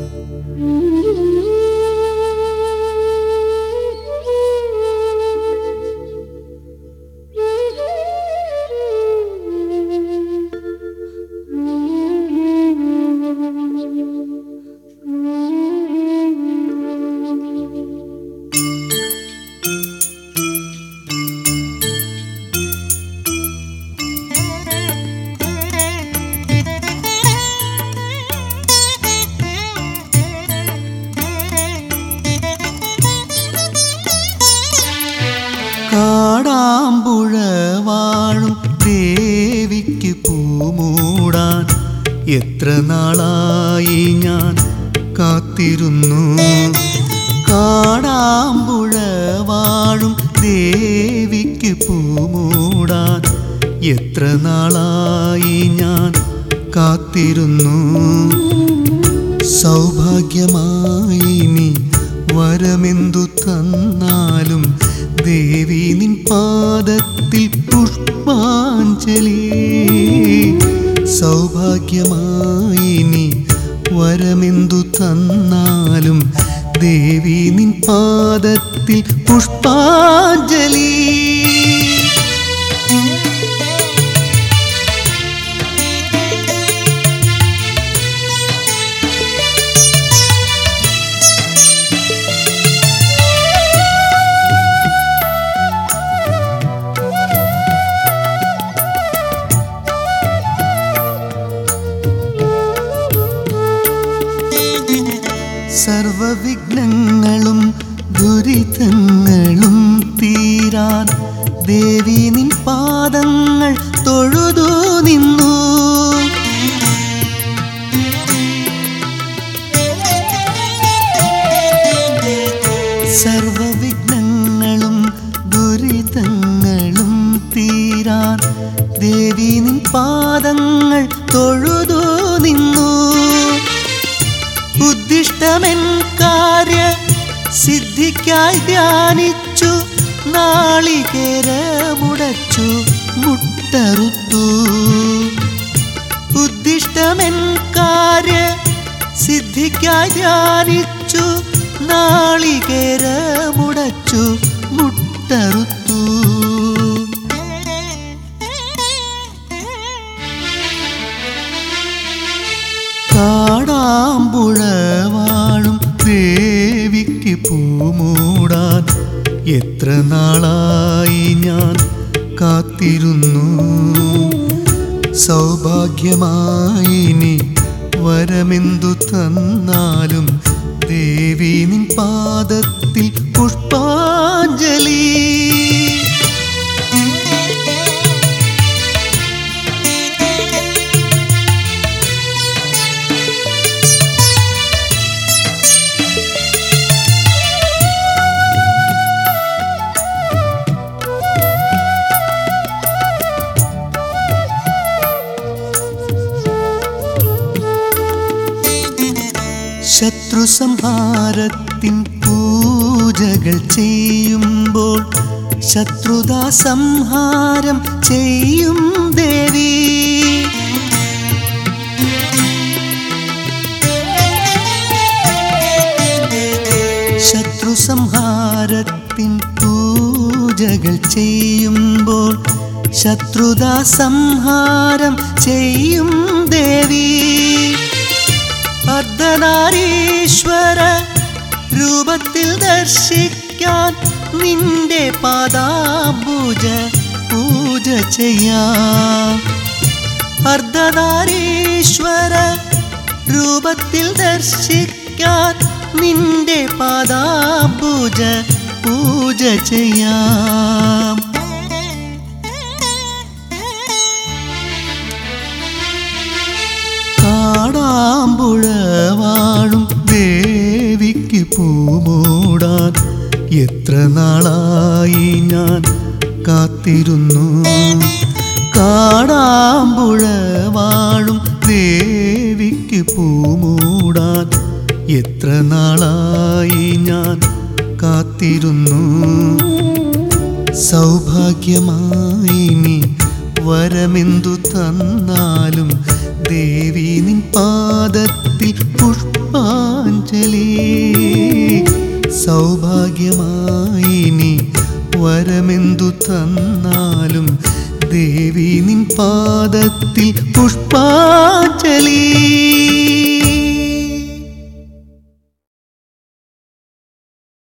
കാടാമ്പുഴ വാഴും ദേവിക്ക് പൂമൂടാൻ എത്ര നാളായി ഞാൻ കാത്തിരുന്നു കാടാമ്പുഴ വാഴും ദേവിക്ക് പൂമൂടാൻ എത്ര നാളായി ഞാൻ കാത്തിരുന്നു സൗഭാഗ്യമായി നീ വരമെന്തു തന്നാലും ദേവി നിൻ പാദത്തിൽ പുഷ്പാഞ്ജലി സൗഭാഗ്യമായി നീ വരമെന്തു തന്നാലും ദേവി നിൻ പാദത്തിൽ പുഷ്പാഞ്ജലി സർവവിഘ്നങ്ങളും ദുരിതങ്ങളും തീരാൻ ദേവി നിൻ പാദങ്ങൾ തൊഴുതു നിന്നു സർവവിഘ്നങ്ങളും ദുരിതങ്ങളും തീരാൻ ദേവി നിൻ പാദങ്ങൾ തൊഴുതു നിന്നു ഉദ്ദിഷ്ടമെൻ കാര്യ സിദ്ധിക്കായി ധ്യാനിച്ചു നാളികേരമുടച്ചു മുട്ടറുത്തു ഉദ്ദിഷ്ടമെൻ കാര്യ സിദ്ധിക്കായി ധ്യാനിച്ചു നാളികേരമുടച്ചു മുട്ടറുത്തു കാടാമ്പുഴ വാഴും ദേവിക്ക് പൂമൂടാൻ എത്ര നാളായി ഞാൻ കാത്തിരുന്നു സൗഭാഗ്യമായി നീ വരമെന്തു തന്നാലും ദേവി നിൻ പാദത്തിൽ പുഷ്പാഞ്ജലി ശത്രു സംഹാരത്തിൻ പൂജകൾ ചെയ്യുമ്പോൾ ശത്രുതാ സംഹാരം ചെയ്യും ദേവി ശത്രു സംഹാരത്തിൻ പൂജകൾ ചെയ്യുമ്പോൾ ശത്രുതാ സംഹാരം ചെയ്യും ദേവി അർദ്ധനാരീശ്വര രൂപത്തിൽ ദർശിക്കാൻ നിന്റെ പാദാംബുജ പൂജ ചെയ്യാം അർദ്ധനാരീശ്വര രൂപത്തിൽ ദർശിക്കാൻ നിന്റെ പാദാംബുജ പൂജ ചെയ്യാം കാടാമ്പുഴ വാഴും ദേവിക്ക് പൂമൂടാൻ എത്ര നാളായി ഞാൻ കാത്തിരുന്നു കാടാമ്പുഴ വാഴും ദേവിക്ക് പൂമൂടാൻ എത്ര നാളായി ഞാൻ കാത്തിരുന്നു സൗഭാഗ്യമായി നീ വരമെന്തു തന്നാലും ദേവി നിൻ പാദത്തിൽ പുഷ്പാ പുഷ്പാഞ്ജലി സൗഭാഗ്യമായി നീ വരമെന്തു തന്നാലും ദേവി നിൻ പാദത്തിൽ പുഷ്പാഞ്ജലി